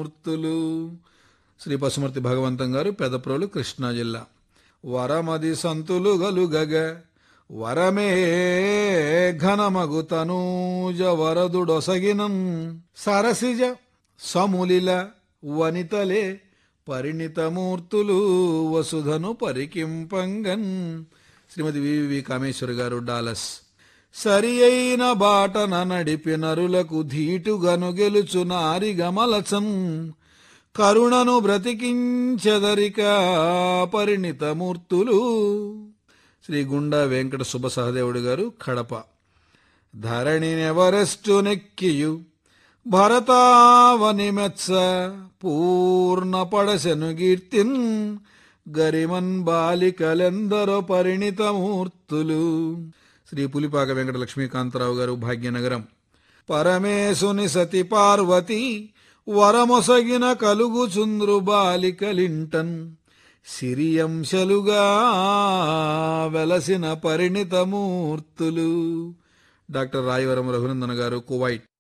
మూర్తులు శ్రీ పశుమర్తి భగవంతం గారు పెదప్రోలు కృష్ణా జిల్లా వరమది సంతులు గలుగగ వరమే ఘనమగు తనూజ వరదుడొసగినం సరసిజ సములిల వనితలే పరిణితమూర్తులు వసుధను పరికింపంగన్ శ్రీమతి వివి కామేశ్వరి గారు డాలస్ సరి అయిన బాటన నడిపి నరులకు ధీటుగను గెలుచు నారి గమలచన్ కరుణను బ్రతికించెదరిక పరిణితమూర్తులు శ్రీ గుండా వెంకట సుబ్బ సహదేవుడు గారు కడప ధరణినెవరెస్టు నెక్కియు భరతావని మెచ్చ పూర్ణ పడసెను కీర్తిన్ గరిమన్ బాలికలెందరో పరిణితమూర్తులు శ్రీ పులిపాక వెంకట లక్ష్మీకాంతరావు గారు భాగ్యనగరం పరమేశుని సతి పార్వతి వరమొసగిన కలుగు చుంద్రు బాలికలింటన్ సిరియంశలుగా వెలసిన పరిణితమూర్తులు డాక్టర్ రాయవరం రఘునందన్ గారు కువైట్